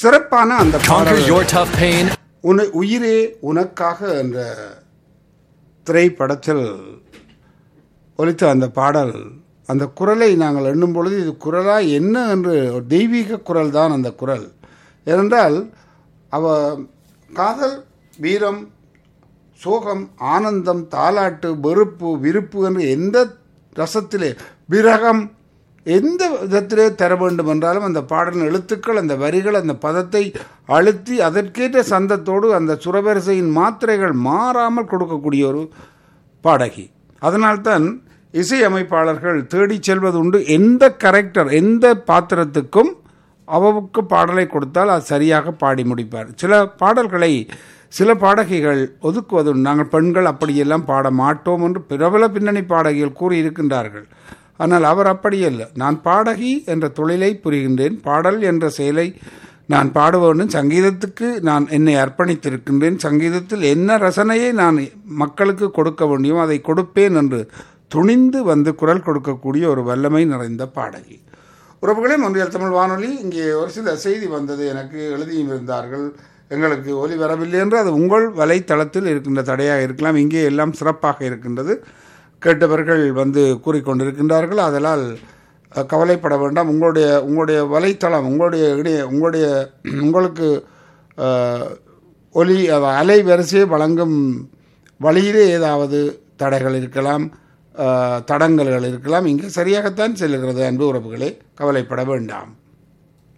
சிறப்பான அந்த Conquer பாடல் your tough pain. உன உயிரே உனக்காக என்ற திரைப்படத்தில் ஒலித்த அந்த பாடல் அந்த குரலை நாங்கள் எண்ணும் பொழுது இது குரலா என்ன என்று ஒரு தெய்வீக குரல் தான் அந்த குரல் ஏனென்றால் அவ காதல் வீரம் சோகம் ஆனந்தம் தாலாட்டு வெறுப்பு விருப்பு என்று எந்த ரசத்திலே விரகம் எந்த விதத்திலே தர வேண்டும் என்றாலும் அந்த பாடலின் எழுத்துக்கள் அந்த வரிகள் அந்த பதத்தை அழுத்தி அதற்கேற்ற சந்தத்தோடு அந்த சுரவரிசையின் மாத்திரைகள் மாறாமல் கொடுக்கக்கூடிய ஒரு பாடகி அதனால்தான் இசையமைப்பாளர்கள் தேடிச் செல்வது உண்டு எந்த கரெக்டர் எந்த பாத்திரத்துக்கும் அவவுக்கு பாடலை கொடுத்தால் அது சரியாக பாடி முடிப்பார் சில பாடல்களை சில பாடகிகள் ஒதுக்குவது உண்டு. நாங்கள் பெண்கள் அப்படியெல்லாம் பாட மாட்டோம் என்று பிரபல பின்னணி பாடகிகள் கூறியிருக்கின்றார்கள் ஆனால் அவர் அப்படியல்ல நான் பாடகி என்ற தொழிலை புரிகின்றேன் பாடல் என்ற செயலை நான் பாட வேண்டும் சங்கீதத்துக்கு நான் என்னை அர்ப்பணித்திருக்கின்றேன் சங்கீதத்தில் என்ன ரசனையை நான் மக்களுக்கு கொடுக்க வேண்டியும் அதை கொடுப்பேன் என்று துணிந்து வந்து குரல் கொடுக்கக்கூடிய ஒரு வல்லமை நிறைந்த பாடகி உறவுகளே ஒன்றியல் தமிழ் வானொலி இங்கே ஒரு சில செய்தி வந்தது எனக்கு எழுதியும் இருந்தார்கள் எங்களுக்கு ஒலி வரவில்லை என்று அது உங்கள் வலைத்தளத்தில் இருக்கின்ற தடையாக இருக்கலாம் இங்கே எல்லாம் சிறப்பாக இருக்கின்றது கேட்டவர்கள் வந்து கூறிக்கொண்டிருக்கின்றார்கள் அதனால் அஹ், கவலைப்பட வேண்டாம் உங்களுடைய உங்களுடைய வலைத்தளம் உங்களுடைய இடைய உங்களுடைய உங்களுக்கு அஹ், ஒலி அஹ், அலை வரிசையை வழங்கும் வழியிலே ஏதாவது தடைகள் இருக்கலாம் அஹ், தடங்கல்கள் இருக்கலாம் இங்கே சரியாகத்தான் செல்லுகிறது அன்பு உறவுகளே கவலைப்பட வேண்டாம்